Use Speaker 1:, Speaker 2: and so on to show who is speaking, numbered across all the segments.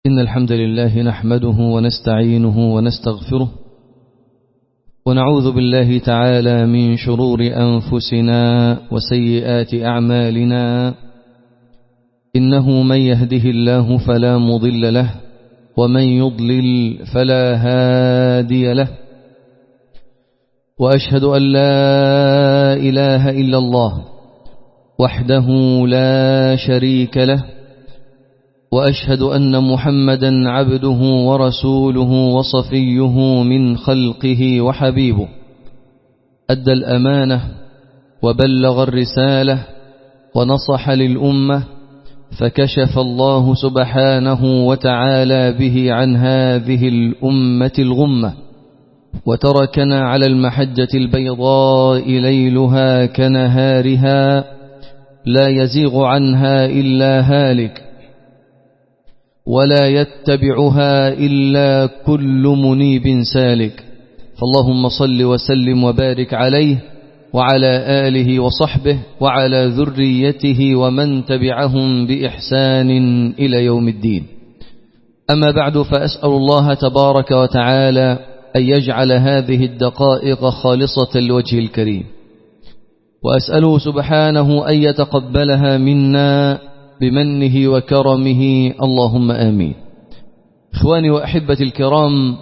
Speaker 1: إن الحمد لله نحمده ونستعينه ونستغفره ونعوذ بالله تعالى من شرور أنفسنا وسيئات أعمالنا إنه من يهده الله فلا مضل له ومن يضلل فلا هادي له وأشهد أن لا إله إلا الله وحده لا شريك له وأشهد أن محمدا عبده ورسوله وصفيه من خلقه وحبيبه أدى الأمانة وبلغ الرسالة ونصح للأمة فكشف الله سبحانه وتعالى به عن هذه الأمة الغمة وتركنا على المحجة البيضاء ليلها كنهارها لا يزيغ عنها إلا هالك ولا يتبعها إلا كل منيب سالك فاللهم صل وسلم وبارك عليه وعلى آله وصحبه وعلى ذريته ومن تبعهم بإحسان إلى يوم الدين أما بعد فأسأل الله تبارك وتعالى أن يجعل هذه الدقائق خالصة لوجه الكريم وأسأله سبحانه أن يتقبلها منا بمنه وكرمه اللهم آمين إخواني وأحبتي الكرام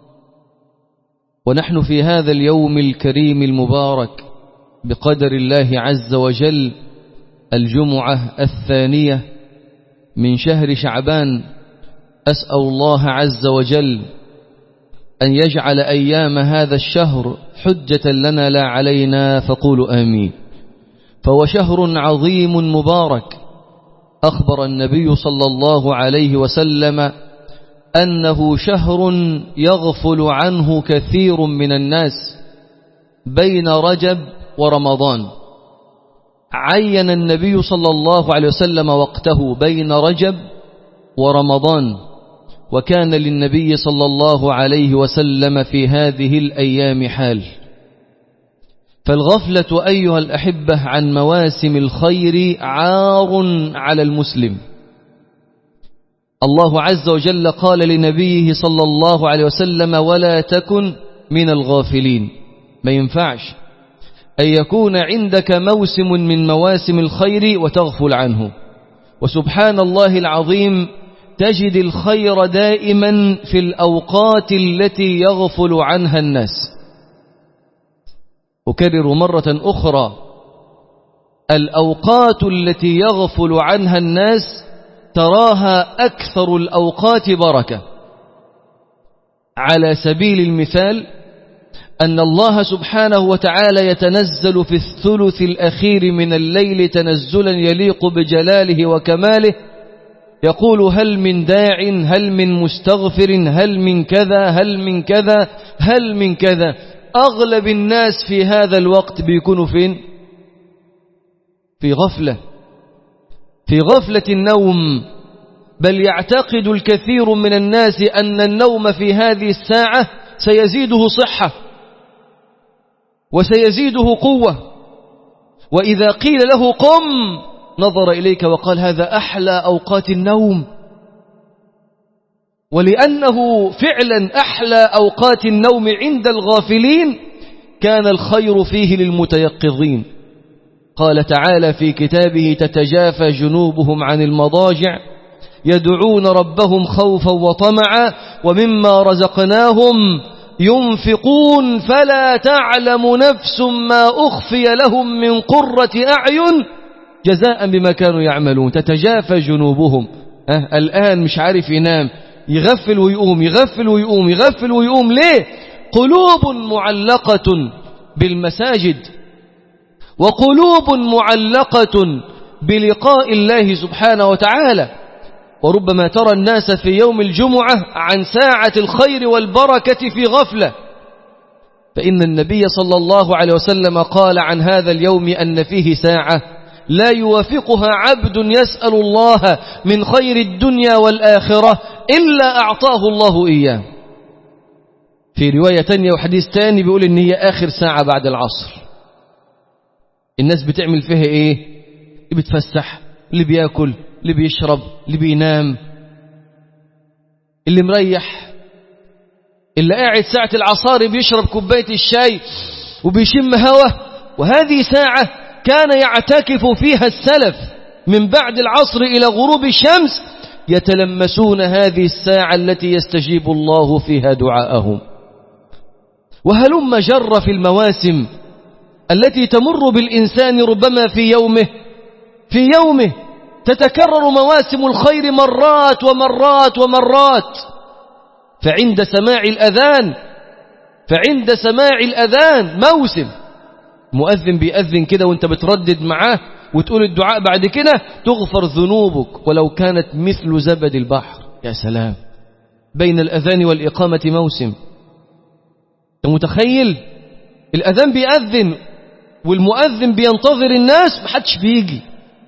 Speaker 1: ونحن في هذا اليوم الكريم المبارك بقدر الله عز وجل الجمعة الثانية من شهر شعبان أسأل الله عز وجل أن يجعل أيام هذا الشهر حجة لنا لا علينا فقولوا آمين فهو شهر عظيم مبارك أخبر النبي صلى الله عليه وسلم أنه شهر يغفل عنه كثير من الناس بين رجب ورمضان عين النبي صلى الله عليه وسلم وقته بين رجب ورمضان وكان للنبي صلى الله عليه وسلم في هذه الأيام حال فالغفلة أيها الأحبة عن مواسم الخير عار على المسلم الله عز وجل قال لنبيه صلى الله عليه وسلم ولا تكن من الغافلين ما ينفعش أن يكون عندك موسم من مواسم الخير وتغفل عنه وسبحان الله العظيم تجد الخير دائما في الأوقات التي يغفل عنها الناس أكرر مرة أخرى الأوقات التي يغفل عنها الناس تراها أكثر الأوقات بركة على سبيل المثال أن الله سبحانه وتعالى يتنزل في الثلث الأخير من الليل تنزلا يليق بجلاله وكماله يقول هل من داع هل من مستغفر هل من كذا هل من كذا هل من كذا أغلب الناس في هذا الوقت بيكونوا فين في غفلة في غفلة النوم بل يعتقد الكثير من الناس أن النوم في هذه الساعة سيزيده صحة وسيزيده قوة وإذا قيل له قم نظر إليك وقال هذا أحلى أوقات النوم ولأنه فعلا أحلى أوقات النوم عند الغافلين كان الخير فيه للمتيقظين قال تعالى في كتابه تتجافى جنوبهم عن المضاجع يدعون ربهم خوفا وطمعا ومما رزقناهم ينفقون فلا تعلم نفس ما أخفي لهم من قرة أعين جزاء بما كانوا يعملون تتجافى جنوبهم أه الآن مش عارف ينام يغفل ويقوم يغفل ويقوم يغفل ويقوم ليه قلوب معلقة بالمساجد وقلوب معلقة بلقاء الله سبحانه وتعالى وربما ترى الناس في يوم الجمعة عن ساعة الخير والبركة في غفلة فإن النبي صلى الله عليه وسلم قال عن هذا اليوم أن فيه ساعة لا يوافقها عبد يسأل الله من خير الدنيا والآخرة إلا أعطاه الله إياه في رواية تانية وحديث تاني بيقول إن هي آخر ساعة بعد العصر الناس بتعمل فيها إيه بتفسح اللي بياكل اللي بيشرب اللي بينام اللي مريح اللي قاعد ساعة العصار بيشرب كوباية الشاي وبيشم هوا وهذه ساعة كان يعتكف فيها السلف من بعد العصر إلى غروب الشمس يتلمسون هذه الساعة التي يستجيب الله فيها دعاءهم وهلم جر في المواسم التي تمر بالإنسان ربما في يومه في يومه تتكرر مواسم الخير مرات ومرات ومرات فعند سماع الأذان فعند سماع الأذان موسم مؤذن بيأذن كده وانت بتردد معاه وتقول الدعاء بعد كده تغفر ذنوبك ولو كانت مثل زبد البحر يا سلام بين الأذان والإقامة موسم انت متخيل الأذان بيأذن والمؤذن بينتظر الناس محدش بيجي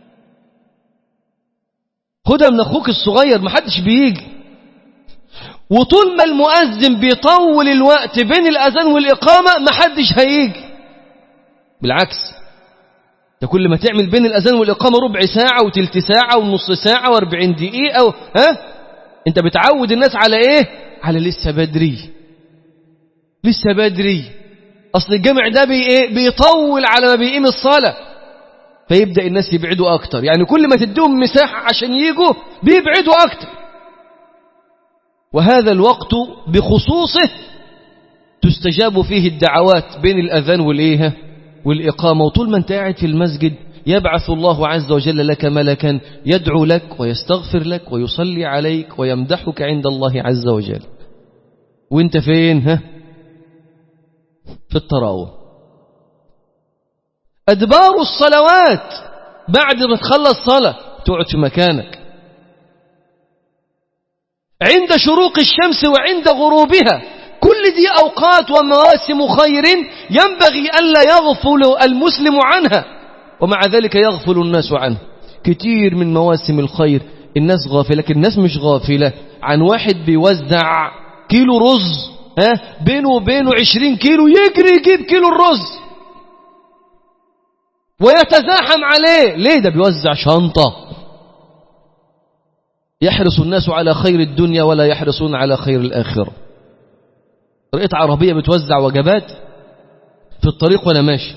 Speaker 1: خدها من أخوك الصغير محدش بيجي وطول ما المؤذن بيطول الوقت بين الأذان والإقامة محدش هيجي بالعكس انت كل ما تعمل بين الأذان والإقامة ربع ساعة وتلت ساعة ونص ساعة واربعين دقيقة ها انت بتعود الناس على ايه على لسه بدري لسه بدري اصل الجمع ده بي ايه بيطول على ما بيقيم الصلاة فيبدأ الناس يبعدوا اكتر يعني كل ما تديهم مساحة عشان يجوا بيبعدوا اكتر وهذا الوقت بخصوصه تستجاب فيه الدعوات بين الأذان والإيه والإقامة وطول ما أنت قاعد في المسجد يبعث الله عز وجل لك ملكا يدعو لك ويستغفر لك ويصلي عليك ويمدحك عند الله عز وجل وانت فين ها في التراوح أدبار الصلوات بعد ما تخلص صلاة تقعد في مكانك عند شروق الشمس وعند غروبها كل دي أوقات ومواسم خير ينبغي ألا يغفل المسلم عنها ومع ذلك يغفل الناس عنه كتير من مواسم الخير الناس غافلة لكن الناس مش غافلة عن واحد بيوزع كيلو رز ها بينه وبينه عشرين كيلو يجري يجيب كيلو الرز ويتزاحم عليه ليه ده بيوزع شنطة يحرص الناس على خير الدنيا ولا يحرصون على خير الآخرة رأيت عربية بتوزع وجبات في الطريق وأنا ماشي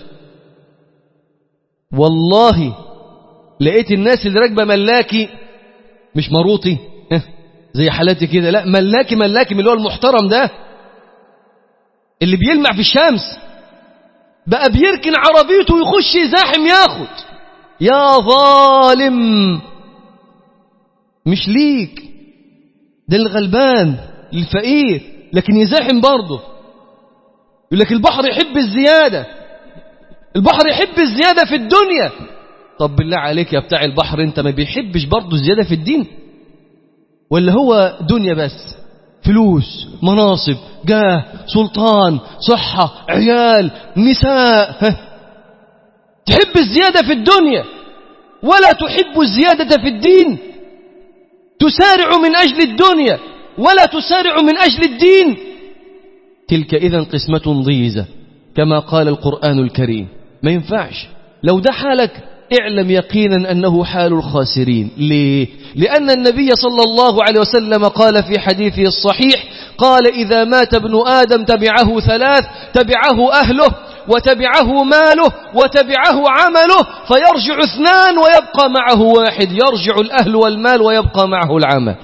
Speaker 1: والله لقيت الناس اللي راكبه ملاكي مش مروطي زي حالاتي كده لا ملاكي ملاكي من اللي هو المحترم ده اللي بيلمع في الشمس بقى بيركن عربيته ويخش يزاحم ياخد يا ظالم مش ليك ده الغلبان الفقير لكن يزاحم برضه يقول لك البحر يحب الزيادة البحر يحب الزيادة في الدنيا طب بالله عليك يا بتاع البحر انت ما بيحبش برضه الزيادة في الدين ولا هو دنيا بس فلوس مناصب جاه سلطان صحة عيال نساء تحب الزيادة في الدنيا ولا تحب الزيادة في الدين تسارع من أجل الدنيا ولا تسارع من أجل الدين تلك إذا قسمة ضيزة كما قال القرآن الكريم ما ينفعش لو ده حالك اعلم يقينا أنه حال الخاسرين ليه؟ لأن النبي صلى الله عليه وسلم قال في حديثه الصحيح قال إذا مات ابن آدم تبعه ثلاث تبعه أهله وتبعه ماله وتبعه عمله فيرجع اثنان ويبقى معه واحد يرجع الأهل والمال ويبقى معه العمل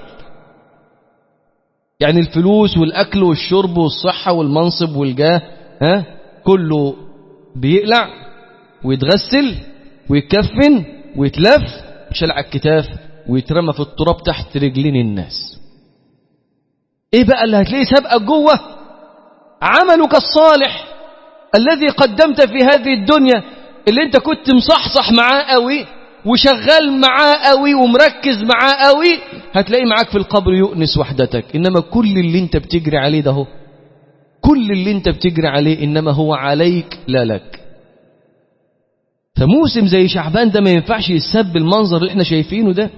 Speaker 1: يعني الفلوس والأكل والشرب والصحة والمنصب والجاه ها كله بيقلع ويتغسل ويكفن ويتلف ويشال على الكتاف ويترمى في التراب تحت رجلين الناس ايه بقى اللي هتلاقيه سابقك جوه عملك الصالح الذي قدمت في هذه الدنيا اللي انت كنت مصحصح معاه قوي وشغال معاه قوي ومركز معاه قوي هتلاقيه معاك في القبر يؤنس وحدتك انما كل اللي انت بتجري عليه ده هو كل اللي انت بتجري عليه انما هو عليك لا لك فموسم زي شعبان ده ما ينفعش يسب المنظر اللي احنا شايفينه ده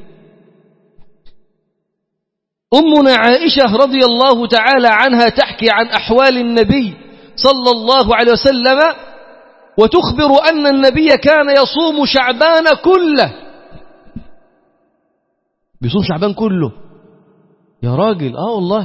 Speaker 1: أمنا عائشة رضي الله تعالى عنها تحكي عن أحوال النبي صلى الله عليه وسلم وتخبر أن النبي كان يصوم شعبان كله بيصوم شعبان كله يا راجل اه والله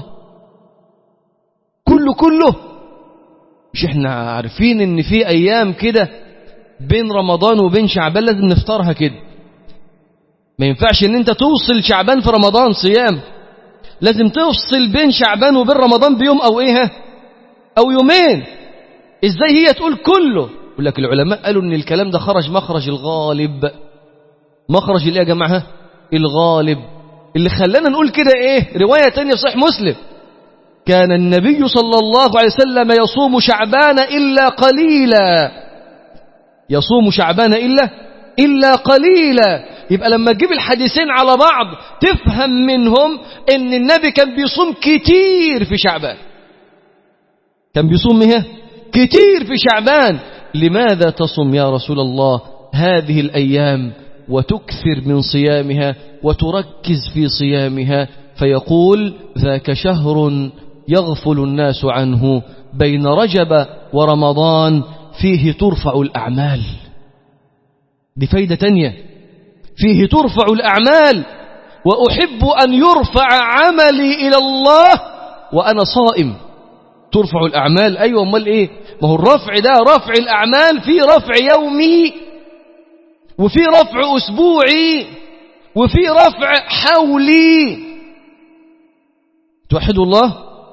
Speaker 1: كله كله مش احنا عارفين ان في ايام كده بين رمضان وبين شعبان لازم نفطرها كده ما ينفعش ان انت توصل شعبان في رمضان صيام لازم تفصل بين شعبان وبين رمضان بيوم او ايه او يومين ازاي هي تقول كله يقول لك العلماء قالوا ان الكلام ده خرج مخرج الغالب مخرج الايه يا جماعه الغالب اللي خلانا نقول كده ايه روايه تانية في صحيح مسلم كان النبي صلى الله عليه وسلم يصوم شعبان الا قليلا يصوم شعبان الا الا قليلا يبقى لما تجيب الحديثين على بعض تفهم منهم ان النبي كان بيصوم كتير في شعبان كان بيصوم ايه كتير في شعبان لماذا تصم يا رسول الله هذه الأيام وتكثر من صيامها وتركز في صيامها فيقول ذاك شهر يغفل الناس عنه بين رجب ورمضان فيه ترفع الأعمال دي فايدة تانية فيه ترفع الأعمال وأحب أن يرفع عملي إلى الله وأنا صائم ترفع الأعمال أيوة أمال إيه ما هو الرفع ده رفع الأعمال في رفع يومي وفي رفع أسبوعي وفي رفع حولي توحدوا الله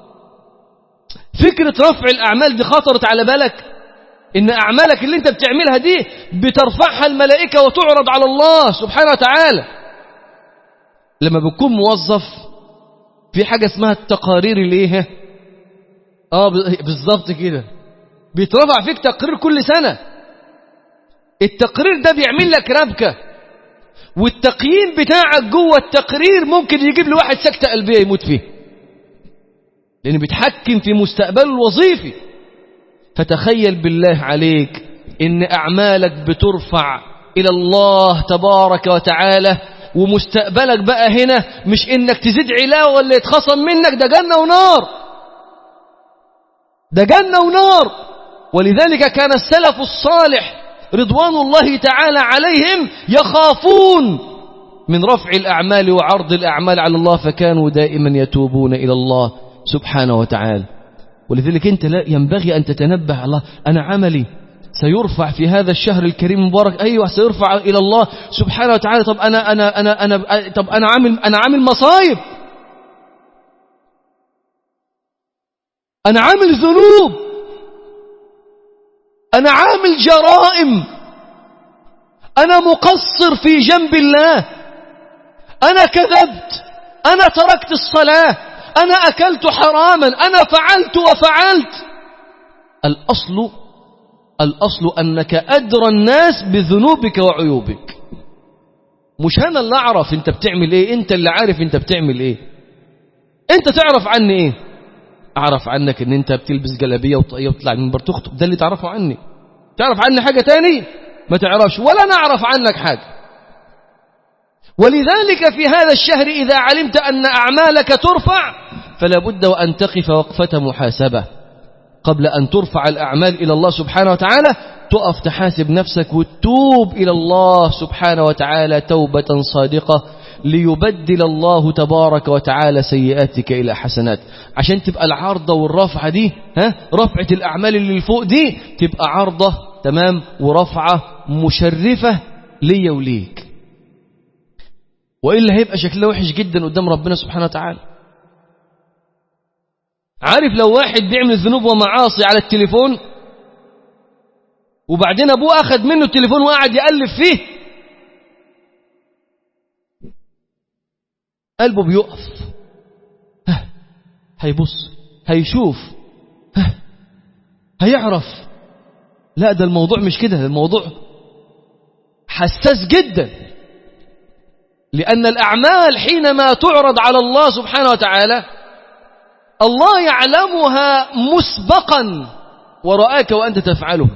Speaker 1: فكرة رفع الأعمال دي خطرت على بالك إن أعمالك اللي أنت بتعملها دي بترفعها الملائكة وتعرض على الله سبحانه وتعالى لما بتكون موظف في حاجة اسمها التقارير اللي ايه اه بالظبط كده بيترفع فيك تقرير كل سنة التقرير ده بيعمل لك ربكة والتقييم بتاعك جوه التقرير ممكن يجيب لواحد سكتة قلبية يموت فيه لأنه بيتحكم في مستقبله الوظيفي فتخيل بالله عليك إن أعمالك بترفع إلى الله تبارك وتعالى ومستقبلك بقى هنا مش إنك تزيد علاوة ولا يتخصم منك ده جنة ونار ده جنة ونار ولذلك كان السلف الصالح رضوان الله تعالى عليهم يخافون من رفع الأعمال وعرض الأعمال على الله فكانوا دائما يتوبون إلى الله سبحانه وتعالى ولذلك أنت لا ينبغي أن تتنبه الله أنا عملي سيرفع في هذا الشهر الكريم المبارك أيوة سيرفع إلى الله سبحانه وتعالى طب أنا أنا أنا أنا طب أنا عامل أنا عامل مصايب أنا عامل ذنوب أنا عامل جرائم أنا مقصر في جنب الله أنا كذبت أنا تركت الصلاة أنا أكلت حراما أنا فعلت وفعلت الأصل الأصل أنك أدرى الناس بذنوبك وعيوبك مش أنا اللي أعرف أنت بتعمل إيه أنت اللي عارف أنت بتعمل إيه أنت تعرف عني إيه أعرف عنك أن أنت بتلبس جلابية وطاقية وتطلع من بر تخطب ده اللي تعرفه عني تعرف عني حاجة تاني ما تعرفش ولا نعرف عنك حاجة ولذلك في هذا الشهر إذا علمت أن أعمالك ترفع فلا بد وأن تقف وقفة محاسبة قبل أن ترفع الأعمال إلى الله سبحانه وتعالى تقف تحاسب نفسك وتتوب إلى الله سبحانه وتعالى توبة صادقة ليبدل الله تبارك وتعالى سيئاتك إلى حسنات عشان تبقى العارضة والرفعة دي ها رفعة الأعمال اللي فوق دي تبقى عارضة تمام ورفعة مشرفة لي وليك وإلا هيبقى شكلها وحش جدا قدام ربنا سبحانه وتعالى عارف لو واحد بيعمل ذنوب ومعاصي على التليفون وبعدين أبوه أخذ منه التليفون وقعد يقلب فيه قلبه بيقف هيبص هيشوف هيعرف لا ده الموضوع مش كده الموضوع حساس جدا لأن الأعمال حينما تعرض على الله سبحانه وتعالى الله يعلمها مسبقا ورآك وأنت تفعله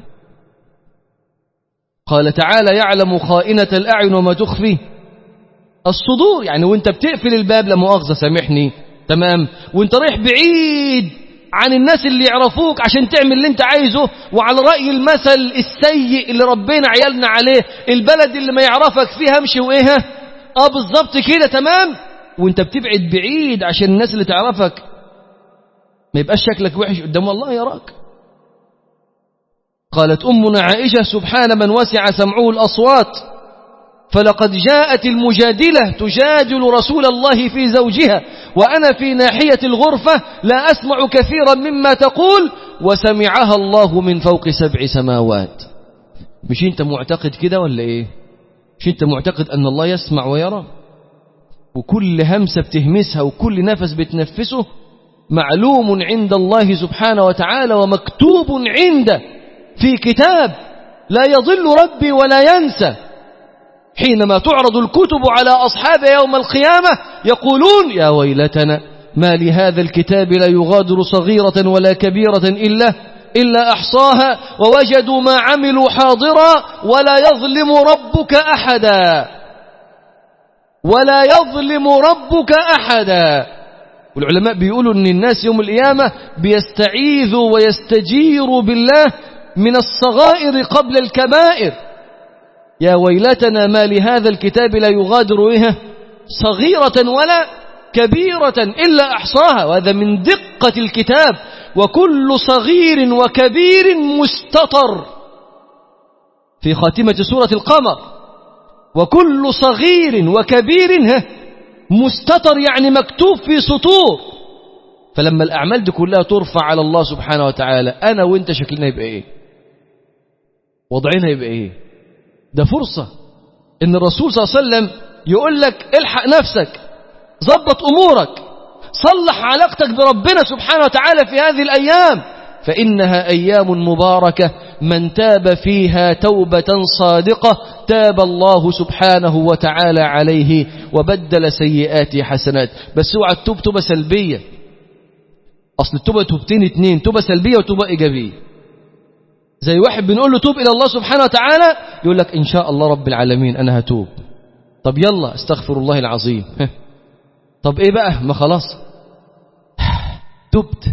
Speaker 1: قال تعالى يعلم خائنة الأعين وما تخفي الصدور يعني وانت بتقفل الباب لا مؤاخذة سامحني تمام وانت رايح بعيد عن الناس اللي يعرفوك عشان تعمل اللي انت عايزه وعلى رأي المثل السيء اللي ربنا عيالنا عليه البلد اللي ما يعرفك فيها امشي وايه اه بالظبط كده تمام وانت بتبعد بعيد عشان الناس اللي تعرفك ما يبقاش شكلك وحش قدام الله يراك قالت أمنا عائشة سبحان من وسع سمعه الأصوات فلقد جاءت المجادلة تجادل رسول الله في زوجها وأنا في ناحية الغرفة لا أسمع كثيرا مما تقول وسمعها الله من فوق سبع سماوات مش انت معتقد كده ولا ايه مش انت معتقد أن الله يسمع ويرى وكل همسة بتهمسها وكل نفس بتنفسه معلوم عند الله سبحانه وتعالى ومكتوب عنده في كتاب لا يضل ربي ولا ينسى حينما تعرض الكتب على أصحاب يوم القيامة يقولون يا ويلتنا ما لهذا الكتاب لا يغادر صغيرة ولا كبيرة إلا إلا أحصاها ووجدوا ما عملوا حاضرا ولا يظلم ربك أحدا ولا يظلم ربك أحدا والعلماء بيقولوا أن الناس يوم القيامة بيستعيذوا ويستجيروا بالله من الصغائر قبل الكبائر يا ويلتنا ما لهذا الكتاب لا يغادر إيه صغيرة ولا كبيرة إلا أحصاها وهذا من دقة الكتاب وكل صغير وكبير مستطر في خاتمة سورة القمر وكل صغير وكبير مستطر يعني مكتوب في سطور فلما الأعمال دي كلها ترفع على الله سبحانه وتعالى أنا وإنت شكلنا يبقى إيه وضعنا يبقى إيه ده فرصة إن الرسول صلى الله عليه وسلم يقول لك الحق نفسك ظبط أمورك صلح علاقتك بربنا سبحانه وتعالى في هذه الأيام فإنها أيام مباركة من تاب فيها توبة صادقة تاب الله سبحانه وتعالى عليه وبدل سيئات حسنات بس اوعى التوب توبة سلبية أصل التوبة توبتين اتنين توبة سلبية وتوبة إيجابية زي واحد بنقول له توب إلى الله سبحانه وتعالى يقول لك إن شاء الله رب العالمين أنا هتوب طب يلا استغفر الله العظيم طب إيه بقى ما خلاص تبت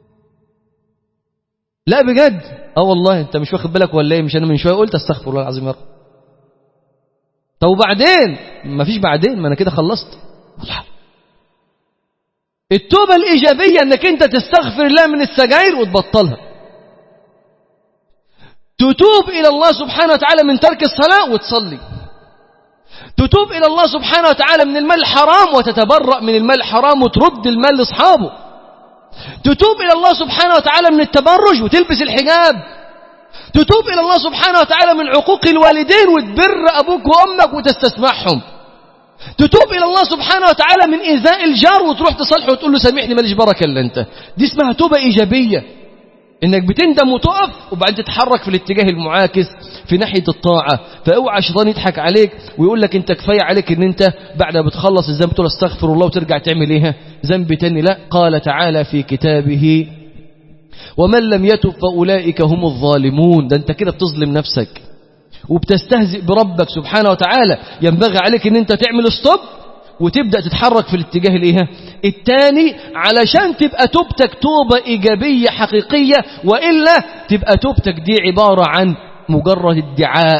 Speaker 1: لا بجد اه والله انت مش واخد بالك ولا ايه مش انا من شويه قلت استغفر الله العظيم يا رب طب وبعدين ما فيش بعدين ما انا كده خلصت الله التوبه الايجابيه انك انت تستغفر الله من السجاير وتبطلها تتوب الى الله سبحانه وتعالى من ترك الصلاه وتصلي تتوب الى الله سبحانه وتعالى من المال الحرام وتتبرأ من المال الحرام وترد المال لاصحابه تتوب إلى الله سبحانه وتعالى من التبرج وتلبس الحجاب تتوب إلى الله سبحانه وتعالى من عقوق الوالدين وتبر أبوك وأمك وتستسمحهم تتوب إلى الله سبحانه وتعالى من إيذاء الجار وتروح تصلحه وتقول له سامحني ماليش بركة إلا أنت دي اسمها توبة إيجابية إنك بتندم وتقف وبعدين تتحرك في الاتجاه المعاكس في ناحية الطاعة فاوعى الشيطان يضحك عليك ويقول لك انت كفاية عليك ان انت بعد ما بتخلص الذنب تقول استغفر الله وترجع تعمل ايه ذنب تاني لا قال تعالى في كتابه ومن لم يتب فأولئك هم الظالمون ده انت كده بتظلم نفسك وبتستهزئ بربك سبحانه وتعالى ينبغي عليك ان انت تعمل ستوب وتبدأ تتحرك في الاتجاه الايه الثاني علشان تبقى توبتك توبة إيجابية حقيقية وإلا تبقى توبتك دي عبارة عن مجرد ادعاء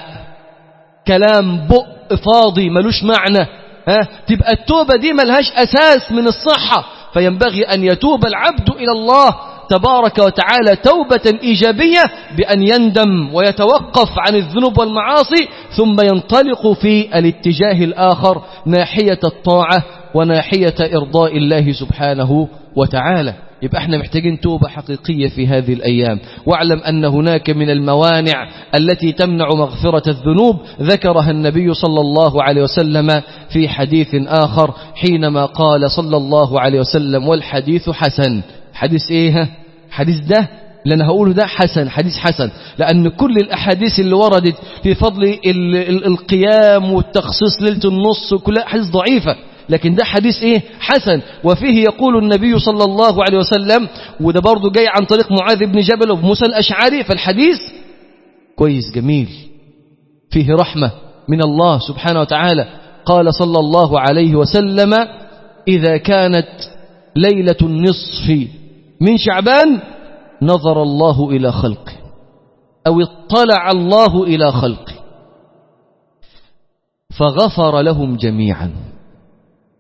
Speaker 1: كلام بق فاضي ملوش معنى ها تبقى التوبة دي ملهاش أساس من الصحة فينبغي أن يتوب العبد إلى الله تبارك وتعالى توبة إيجابية بأن يندم ويتوقف عن الذنوب والمعاصي ثم ينطلق في الاتجاه الآخر ناحية الطاعة وناحية إرضاء الله سبحانه وتعالى يبقى احنا محتاجين توبة حقيقية في هذه الأيام واعلم أن هناك من الموانع التي تمنع مغفرة الذنوب ذكرها النبي صلى الله عليه وسلم في حديث آخر حينما قال صلى الله عليه وسلم والحديث حسن حديث ايه حديث ده اللي انا هقوله ده حسن حديث حسن لأن كل الأحاديث اللي وردت في فضل ال ال القيام والتخصيص ليلة النص كلها أحاديث ضعيفة لكن ده حديث ايه حسن وفيه يقول النبي صلى الله عليه وسلم وده برضه جاي عن طريق معاذ بن جبل وموسى الأشعري فالحديث كويس جميل فيه رحمة من الله سبحانه وتعالى قال صلى الله عليه وسلم إذا كانت ليلة النصف من شعبان نظر الله إلى خلقه أو اطلع الله إلى خلقه فغفر لهم جميعا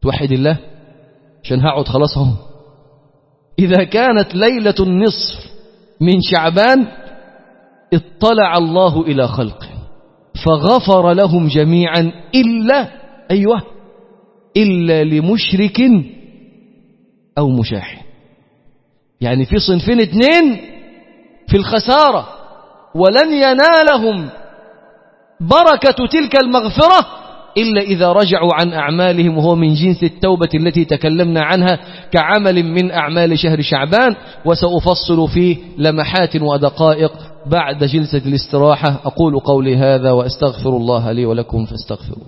Speaker 1: توحد الله عشان هقعد خلاص اهو إذا كانت ليلة النصف من شعبان اطلع الله إلى خلقه فغفر لهم جميعا إلا أيوه إلا لمشرك أو مشاحن يعني في صنفين اثنين في الخسارة ولن ينالهم بركة تلك المغفرة إلا إذا رجعوا عن أعمالهم وهو من جنس التوبة التي تكلمنا عنها كعمل من أعمال شهر شعبان وسأفصل فيه لمحات ودقائق بعد جلسة الاستراحة أقول قولي هذا وأستغفر الله لي ولكم فاستغفروا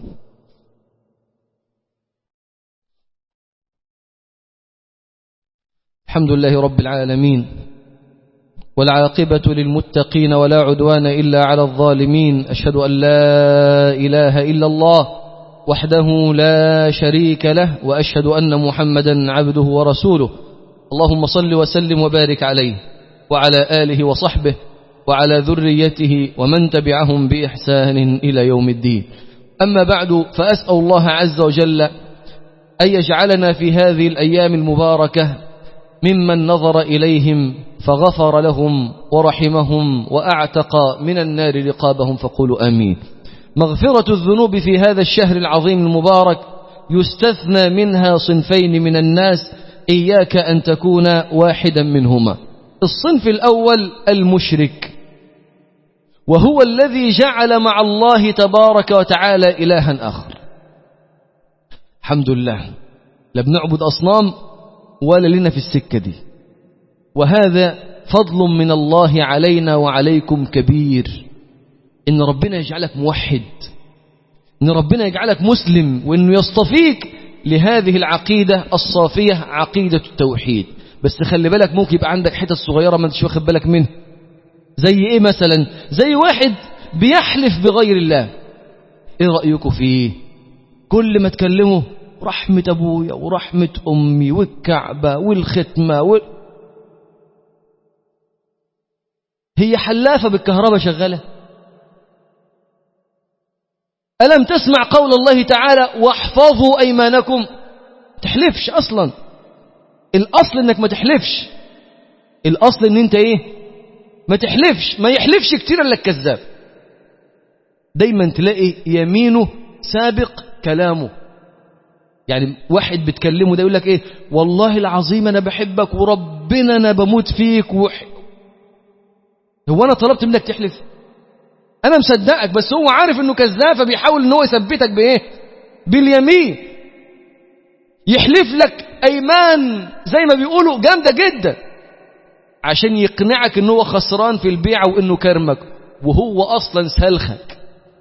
Speaker 1: الحمد لله رب العالمين والعاقبة للمتقين ولا عدوان إلا على الظالمين أشهد أن لا إله إلا الله وحده لا شريك له وأشهد أن محمدا عبده ورسوله اللهم صل وسلم وبارك عليه وعلى آله وصحبه وعلى ذريته ومن تبعهم بإحسان إلى يوم الدين أما بعد فأسأل الله عز وجل أن يجعلنا في هذه الأيام المباركة ممن نظر إليهم فغفر لهم ورحمهم وأعتق من النار رقابهم فقولوا آمين مغفرة الذنوب في هذا الشهر العظيم المبارك يستثنى منها صنفين من الناس إياك أن تكون واحدا منهما الصنف الأول المشرك وهو الذي جعل مع الله تبارك وتعالى إلها آخر الحمد لله لا بنعبد أصنام ولا لنا في السكة دي وهذا فضل من الله علينا وعليكم كبير إن ربنا يجعلك موحد إن ربنا يجعلك مسلم وإنه يصطفيك لهذه العقيدة الصافية عقيدة التوحيد بس خلي بالك ممكن يبقى عندك حتة صغيرة ما انتش واخد بالك منها زي ايه مثلا زي واحد بيحلف بغير الله ايه رأيكم فيه كل ما تكلمه رحمة أبويا ورحمة أمي والكعبة والختمة وال... هي حلافة بالكهرباء شغالة ألم تسمع قول الله تعالى واحفظوا أيمانكم تحلفش أصلا الأصل أنك ما تحلفش الأصل أن أنت إيه ما تحلفش ما يحلفش كتير إلا الكذاب دايما تلاقي يمينه سابق كلامه يعني واحد بتكلمه ده يقول لك ايه والله العظيم انا بحبك وربنا انا بموت فيك وح... هو انا طلبت منك تحلف انا مصدقك بس هو عارف انه كذاب فبيحاول ان هو يثبتك بايه باليمين يحلف لك ايمان زي ما بيقولوا جامده جدا عشان يقنعك ان هو خسران في البيعه وانه كرمك وهو اصلا سلخك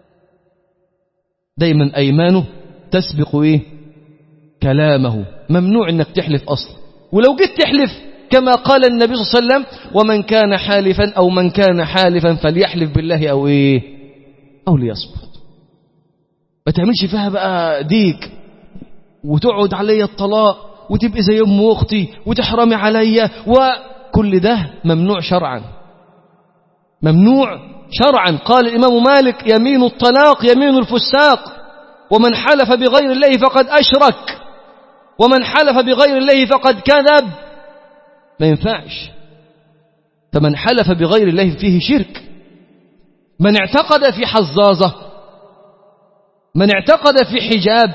Speaker 1: دايما ايمانه تسبق ايه كلامه ممنوع انك تحلف اصلا ولو جيت تحلف كما قال النبي صلى الله عليه وسلم ومن كان حالفا او من كان حالفا فليحلف بالله او ايه او ليصمت ما تعملش فيها بقى ديك وتقعد علي الطلاق وتبقي زي ام اختي وتحرمي عليا وكل ده ممنوع شرعا ممنوع شرعا قال الامام مالك يمين الطلاق يمين الفساق ومن حلف بغير الله فقد اشرك ومن حلف بغير الله فقد كذب ما ينفعش فمن حلف بغير الله فيه شرك من اعتقد في حظاظة من اعتقد في حجاب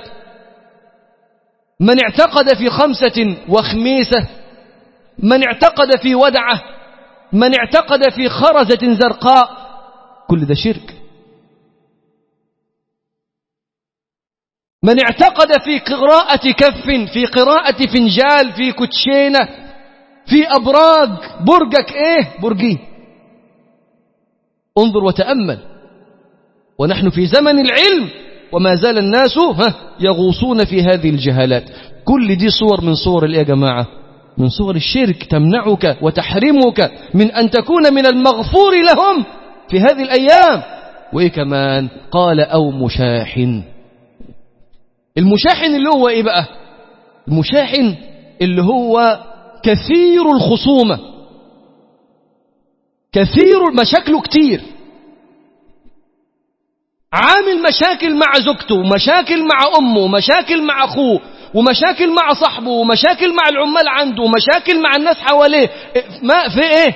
Speaker 1: من اعتقد في خمسة وخميسة من اعتقد في ودعة من اعتقد في خرزة زرقاء كل ده شرك من اعتقد في قراءة كف في قراءة فنجال في كوتشينة في أبراج برجك إيه برجي انظر وتأمل ونحن في زمن العلم وما زال الناس ها يغوصون في هذه الجهالات كل دي صور من صور الإيه يا جماعة من صور الشرك تمنعك وتحرمك من أن تكون من المغفور لهم في هذه الأيام وإيه كمان قال أو مشاحن المشاحن اللي هو ايه بقى المشاحن اللي هو كثير الخصومة كثير مشاكله كتير عامل مشاكل مع زوجته مشاكل مع أمه مشاكل مع أخوه ومشاكل مع صاحبه ومشاكل مع العمال عنده ومشاكل مع الناس حواليه ما في ايه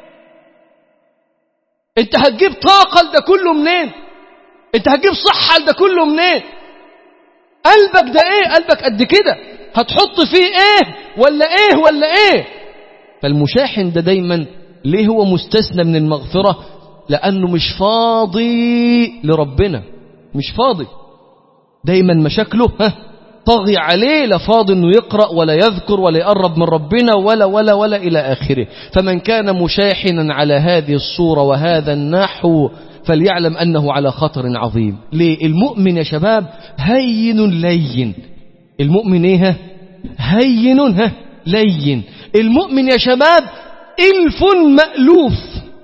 Speaker 1: انت هتجيب طاقة لده كله منين انت هتجيب صحة لده كله منين قلبك ده ايه قلبك قد كده هتحط فيه ايه ولا ايه ولا ايه فالمشاحن ده دايما ليه هو مستثنى من المغفرة لأنه مش فاضي لربنا مش فاضي دايما مشاكله ها طغي عليه لا فاضي انه يقرأ ولا يذكر ولا يقرب من ربنا ولا ولا ولا إلى آخره فمن كان مشاحنا على هذه الصورة وهذا النحو فليعلم أنه على خطر عظيم ليه المؤمن يا شباب هين لين المؤمن ايه هين ها لين المؤمن يا شباب إلف مألوف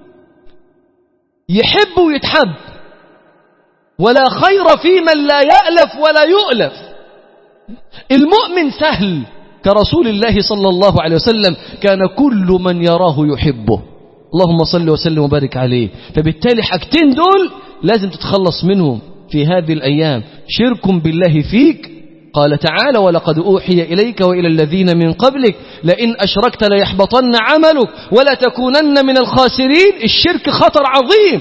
Speaker 1: يحب ويتحب ولا خير في من لا يألف ولا يؤلف المؤمن سهل كرسول الله صلى الله عليه وسلم كان كل من يراه يحبه اللهم صل وسلم وبارك عليه فبالتالي حاجتين دول لازم تتخلص منهم في هذه الأيام شرك بالله فيك قال تعالى ولقد أوحي إليك وإلى الذين من قبلك لئن أشركت ليحبطن عملك ولا تكونن من الخاسرين الشرك خطر عظيم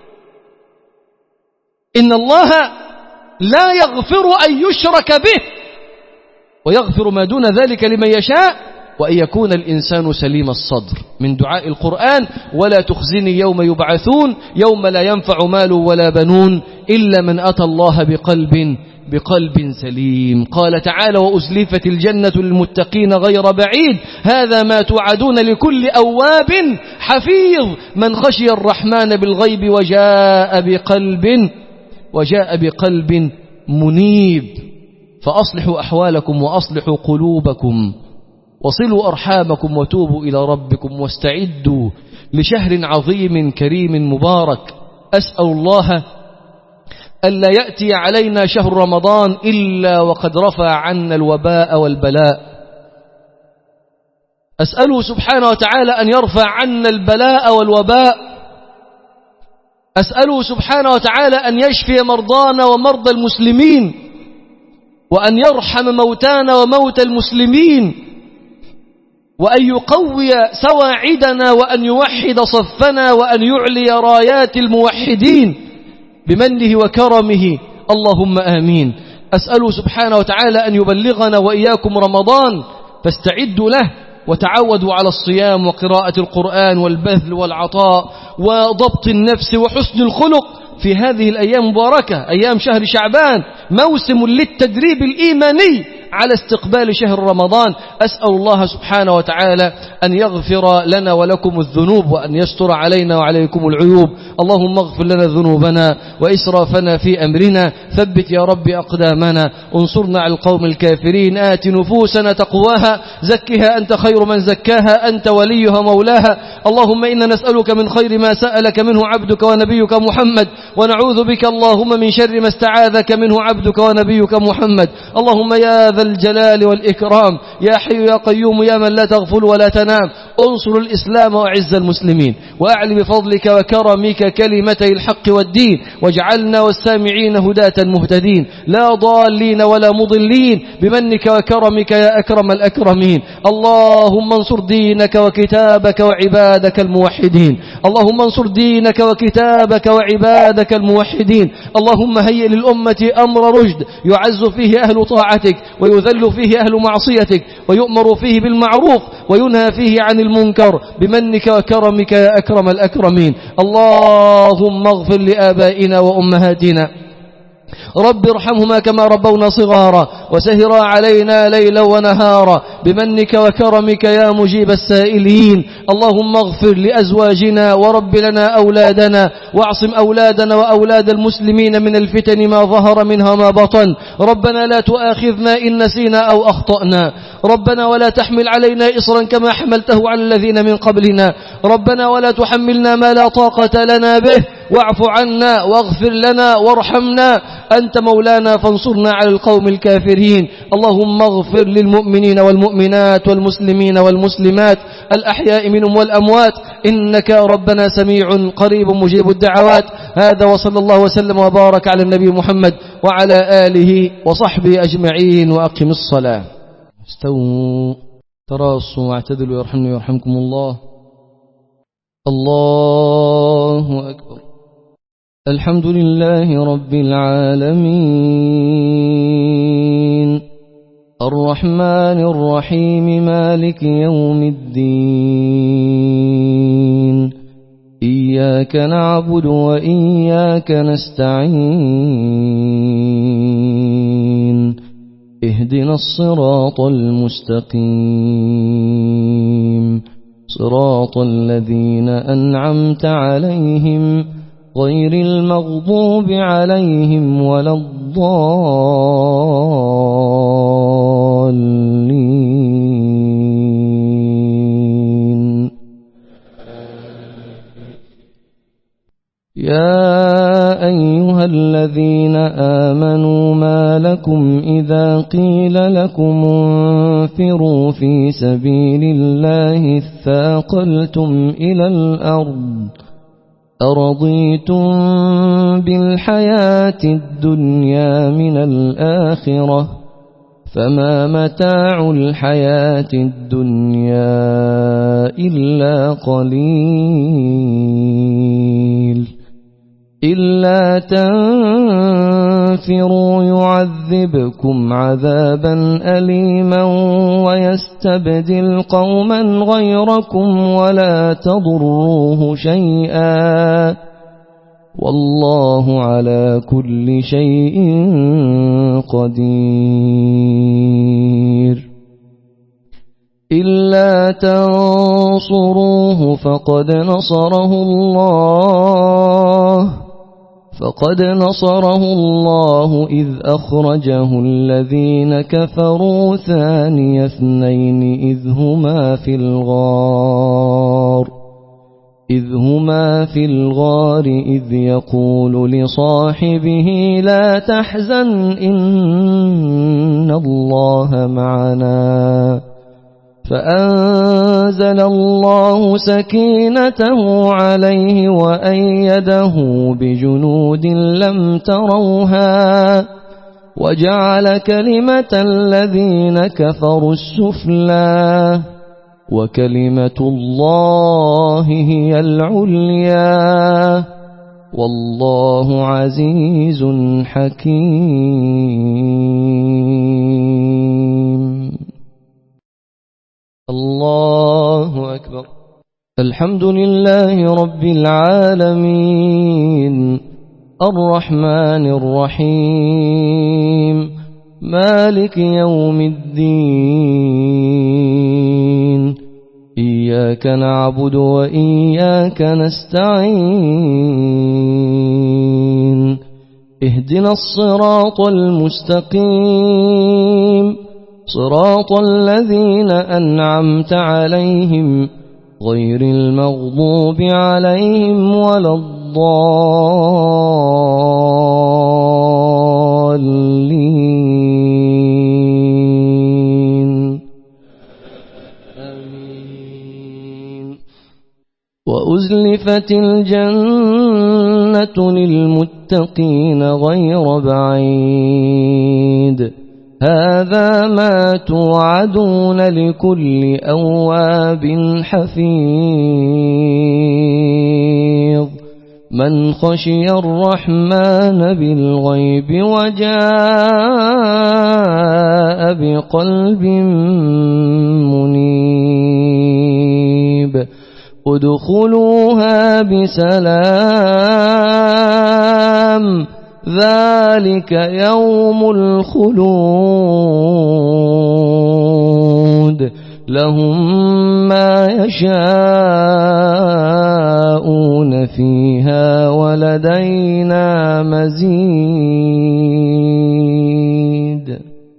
Speaker 1: إن الله لا يغفر أن يشرك به ويغفر ما دون ذلك لمن يشاء وأن يكون الإنسان سليم الصدر من دعاء القرآن ولا تخزني يوم يبعثون يوم لا ينفع مال ولا بنون إلا من أتى الله بقلب بقلب سليم قال تعالى وأزلفت الجنة للمتقين غير بعيد هذا ما توعدون لكل أواب حفيظ من خشي الرحمن بالغيب وجاء بقلب وجاء بقلب منيب فأصلحوا أحوالكم وأصلحوا قلوبكم وصلوا أرحامكم وتوبوا إلى ربكم واستعدوا لشهر عظيم كريم مبارك أسأل الله ألا يأتي علينا شهر رمضان إلا وقد رفع عنا الوباء والبلاء أسأله سبحانه وتعالى أن يرفع عنا البلاء والوباء أسأله سبحانه وتعالى أن يشفي مرضانا ومرضى المسلمين وأن يرحم موتانا وموتى المسلمين وأن يقوي سواعدنا وأن يوحد صفنا وأن يعلي رايات الموحدين بمنه وكرمه اللهم آمين أسأل سبحانه وتعالى أن يبلغنا وإياكم رمضان فاستعدوا له وتعودوا على الصيام وقراءة القرآن والبذل والعطاء وضبط النفس وحسن الخلق في هذه الأيام مباركة أيام شهر شعبان موسم للتدريب الإيماني على استقبال شهر رمضان أسأل الله سبحانه وتعالى أن يغفر لنا ولكم الذنوب وأن يستر علينا وعليكم العيوب اللهم اغفر لنا ذنوبنا وإسرافنا في أمرنا ثبت يا رب أقدامنا انصرنا على القوم الكافرين آت نفوسنا تقواها زكها أنت خير من زكاها أنت وليها مولاها اللهم إنا نسألك من خير ما سألك منه عبدك ونبيك محمد ونعوذ بك اللهم من شر ما استعاذك منه عبدك ونبيك محمد اللهم يا ذا الجلال والإكرام يا حي يا قيوم يا من لا تغفل ولا تنام انصر الإسلام وأعز المسلمين وأعلي بفضلك وكرمك كلمتي الحق والدين واجعلنا والسامعين هداة مهتدين لا ضالين ولا مضلين بمنك وكرمك يا أكرم الأكرمين اللهم انصر دينك وكتابك وعبادك الموحدين اللهم انصر دينك وكتابك وعبادك الموحدين اللهم هيئ للأمة أمر رشد يعز فيه أهل طاعتك ويذل فيه أهل معصيتك ويؤمر فيه بالمعروف وينهى فيه عن المنكر بمنك وكرمك يا أكرم الأكرمين اللهم اغفر لآبائنا وأمهاتنا رب ارحمهما كما ربونا صغارا وسهرا علينا ليلا ونهارا بمنك وكرمك يا مجيب السائلين اللهم اغفر لأزواجنا ورب لنا أولادنا واعصم أولادنا وأولاد المسلمين من الفتن ما ظهر منها ما بطن ربنا لا تؤاخذنا إن نسينا أو أخطأنا ربنا ولا تحمل علينا إصرا كما حملته على الذين من قبلنا ربنا ولا تحملنا ما لا طاقة لنا به واعف عنا واغفر لنا وارحمنا أنت مولانا فانصرنا على القوم الكافرين اللهم اغفر للمؤمنين والمؤمنات والمسلمين والمسلمات الأحياء منهم والأموات إنك ربنا سميع قريب مجيب الدعوات هذا وصلى الله وسلم وبارك على النبي محمد وعلى آله وصحبه أجمعين وأقم الصلاة استووا تراصوا واعتدلوا يرحمني ويرحمكم الله الله أكبر الحمد لله رب العالمين الرحمن الرحيم مالك يوم الدين إياك نعبد وإياك نستعين اهدنا الصراط المستقيم صراط الذين أنعمت عليهم غير المغضوب عليهم ولا الضالين يا أيها الذين آمنوا ما لكم إذا قيل لكم انفروا في سبيل الله اثاقلتم إلى الأرض أرضيتم بالحياة الدنيا من الآخرة فما متاع الحياة الدنيا إلا قليل إلا تنفروا يعذبكم عذابا أليما ويستبدل قوما غيركم ولا تضروه شيئا والله على كل شيء قدير إلا تنصروه فقد نصره الله فقد نصره الله إذ أخرجه الذين كفروا ثاني اثنين إذ هما في الغار إذ هما في الغار إذ يقول لصاحبه لا تحزن إن الله معنا فأنزل الله سكينته عليه وأيده بجنود لم تروها وجعل كلمة الذين كفروا السفلى وكلمة الله هي العليا والله عزيز حكيم الله أكبر الحمد لله رب العالمين الرحمن الرحيم مالك يوم الدين إياك نعبد وإياك نستعين اهدنا الصراط المستقيم صراط الذين أنعمت عليهم غير المغضوب عليهم ولا الضالين آمين وأزلفت الجنة للمتقين غير بعيد هذا ما توعدون لكل أواب حفيظ من خشي الرحمن بالغيب وجاء بقلب منيب ادخلوها بسلام ذلك يوم الخلود لهم ما يشاءون فيها ولدينا مزيد